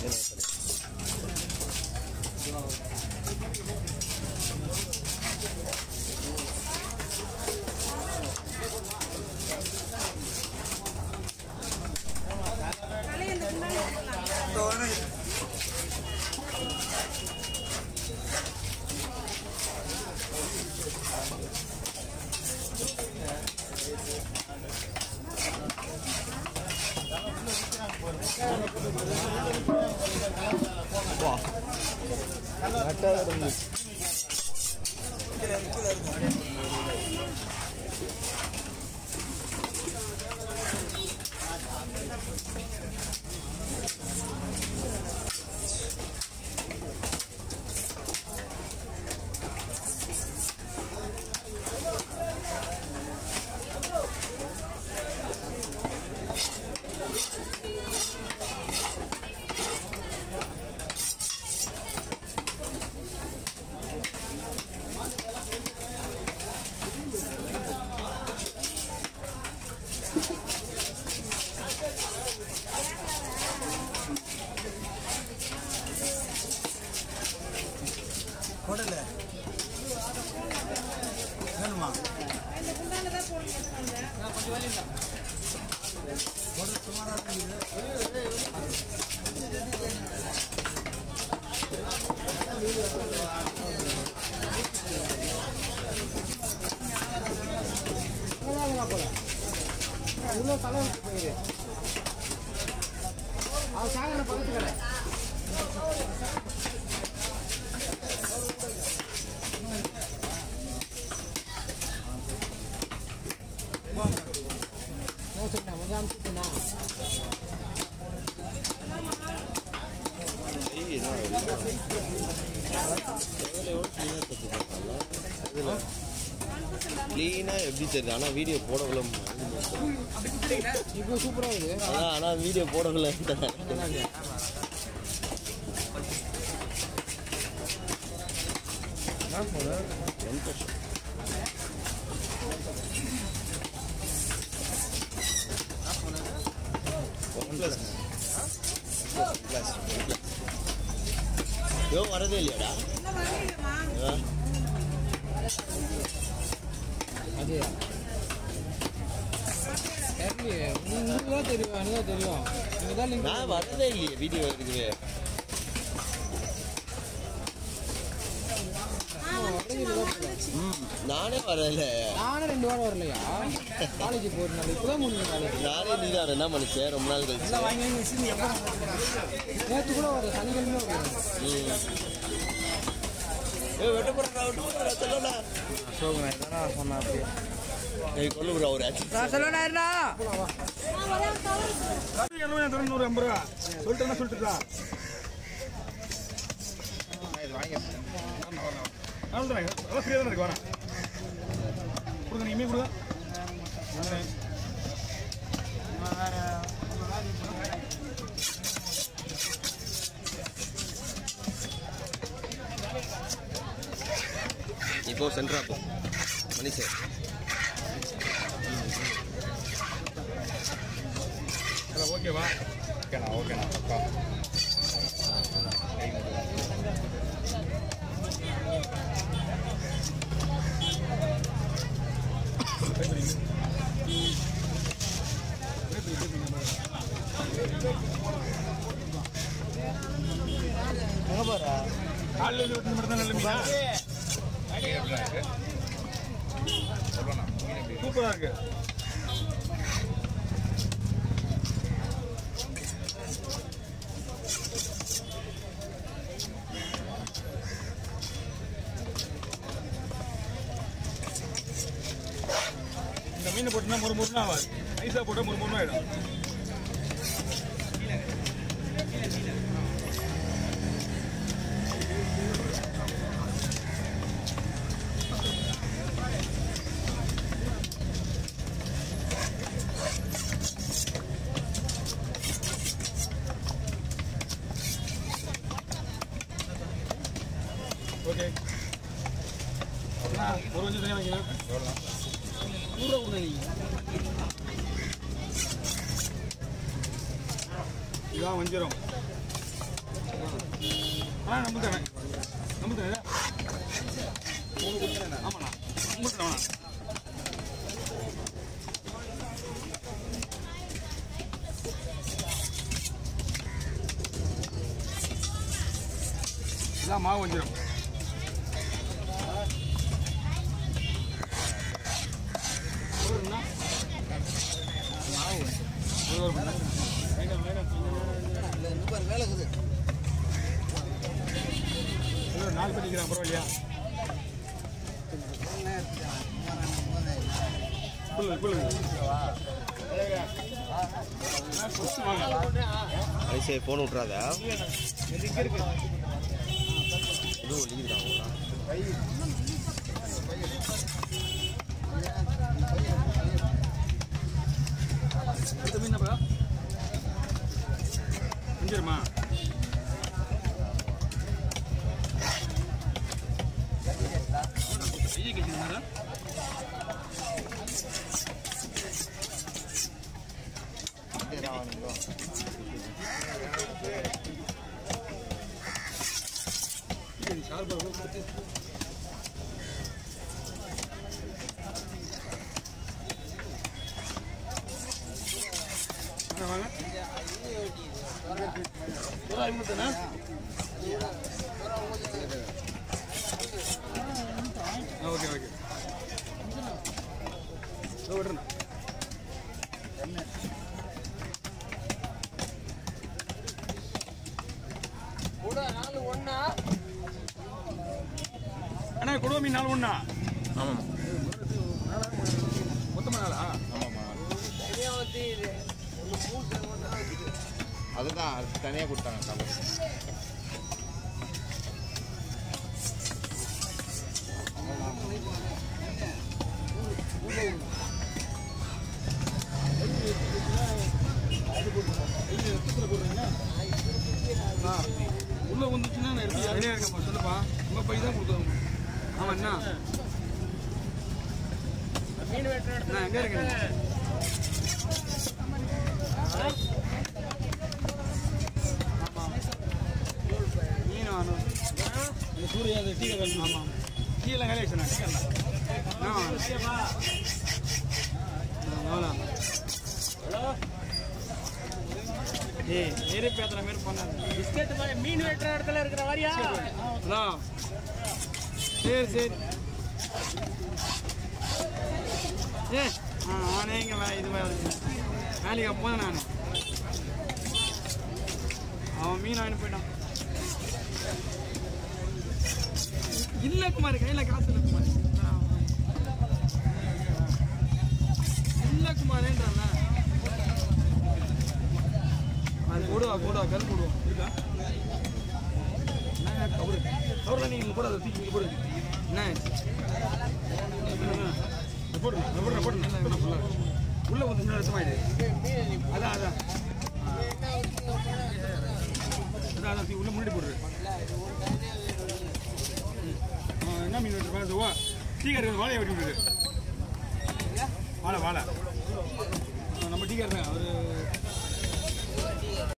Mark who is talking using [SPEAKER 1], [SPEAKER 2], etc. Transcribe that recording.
[SPEAKER 1] குடல வேணுமா குடல் சுமாராக இருக்குது
[SPEAKER 2] க்ளீனா எப்படி தெரியுது ஆனா வீடியோ போடக்குள்ள
[SPEAKER 3] இப்போ சூப்பராக இருக்குது
[SPEAKER 2] அதான் ஆனா வீடியோ போடக்குள்ள யோ வரதே இல்லையாடா ஆ.
[SPEAKER 3] அது தெரியலையே உங்களுக்கு தான் தெரியும் எனக்கு தான் தெரியும் நீங்கள் தான் லிங்க்
[SPEAKER 2] நான் வரதே இல்லையே வீடியோ இருக்குது ம் நானே வரல
[SPEAKER 3] நானும் ரெண்டு வாரம் வரலையா காலேஜ் போகிறனால இப்போ தான் முடிஞ்சு காலேஜ்
[SPEAKER 2] நானே நீ தான் என்ன மனுஷன் ரொம்ப நாள் கழிச்சு
[SPEAKER 3] நேற்று கூட வர சனிக்கிழமை வருது
[SPEAKER 2] ம். ஏய் வெட்ட போறா வெட்ட போறா சொல்லடா ஏய் கொல்லு ப்ரோ ஒரு ஆச்சு
[SPEAKER 1] நூறு ஐம்பது ரூபா சொல்லிட்டேன்னா சொல்லிட்டுதா நான் சொல்றேன் அதான் ஃப்ரீயாக தான் இருக்கு வரேன் கொடுங்க நீ கொடுங்க
[SPEAKER 2] இப்போ சென்ட்ரா போ மனுஷன்
[SPEAKER 1] ஹலோ ஓகேவா ஓகேண்ணா ஓகேண்ணா பக்கா காலையில் இருந்து வெட்டின மட்டும் தான் நல்ல மீனா சூப்பராக இருக்கு இந்த மீன் போட்டுனா முறு முறுன்னு ஆகாது ஐஸா போட்டால் முறு முறுன்னு ஆயிடும் ஓகே அண்ணா, ஒரு கொஞ்சம் தனியாக வைங்க நூறுரூவா கொடுங்க நீங்கள் இதான் வஞ்சிரம் ஆ நம்ம தரேன் நம்ம தரேன் ஆமாண்ணா உங்களுக்கு வேணாம் இதான் மாவு வந்துடும் நாலு பேர் நிற்கிறான் பரவாயில்லையா புல்லு புல்லு வாங்க
[SPEAKER 2] மனுஷே ஃபோன் விட்றாதா இதுவும் லீவுதான்
[SPEAKER 1] அடுத்த மீன் என்னப்பா செஞ்சிருமா கையை கட்டிருந்தாரா ஷார்பாக கொடுத்து வாங்க ஒரு ஐம்பத்தண்ணா ஓகே ஓகே விடுறேன் அண்ணா கொடுவா மீன் நாலு ஒண்ணா
[SPEAKER 2] ஆமாம்
[SPEAKER 1] மொத்தமா நாளா
[SPEAKER 4] அதுதான் அது தனியாக கொடுத்தாங்க கலர்
[SPEAKER 1] ஆ. உள்ள வந்துச்சுன்னா நான் எடுத்து ரெடியாக இருக்கப்பா சொல்லுப்பா உங்க பை தான் கொடுத்தோம் ஆமா என்ன நான் எங்க இருக்கேன் மீன் வேணும் இந்த சூரிய அந்த டீ கல் ஆமாம் டீயெல்லாம் காலி ஆயிடுச்சு டீ கல்லாம் எவ்வளோ ஏய் நேரே பேத்துற மாதிரி பண்ணாது
[SPEAKER 3] பிஸ்கெட் மாதிரி மீன் வெட்டுற இடத்துல இருக்கிற மாதிரியா
[SPEAKER 1] ஹலோ சரி சரி ஏ ஆ நானே இங்கே வே இது வே- வேலைக்கு அப்போதான் நான் அவன் மீன் வாங்கி போயிட்டான் இல்லை குமார் கையில் காசு இல்லை குமார் இல்லை குமாரேன்றான்ல அது போடுவா போடுவா கல் போடுவோம் இருக்கா என்ன கவுரு கவுரில் நீங்கள் இங்கே போடாத தூக்கி இங்கே போடு என்ன போடு போடு போடு நல்லா உள்ள வந்து இன்னொரு இடமாயிடு அதான் அதான் அதான் அதான் தூக்கி உள்ள முன்னாடி போடுறது ஆ, என்ன மீன் வெட்டுறப்பா ஓ டீக்கர் இருக்குது வாழையை வெட்டி விடுது வாழை வாழை ஆ, நம்ம டீக்கர் தான் அவர்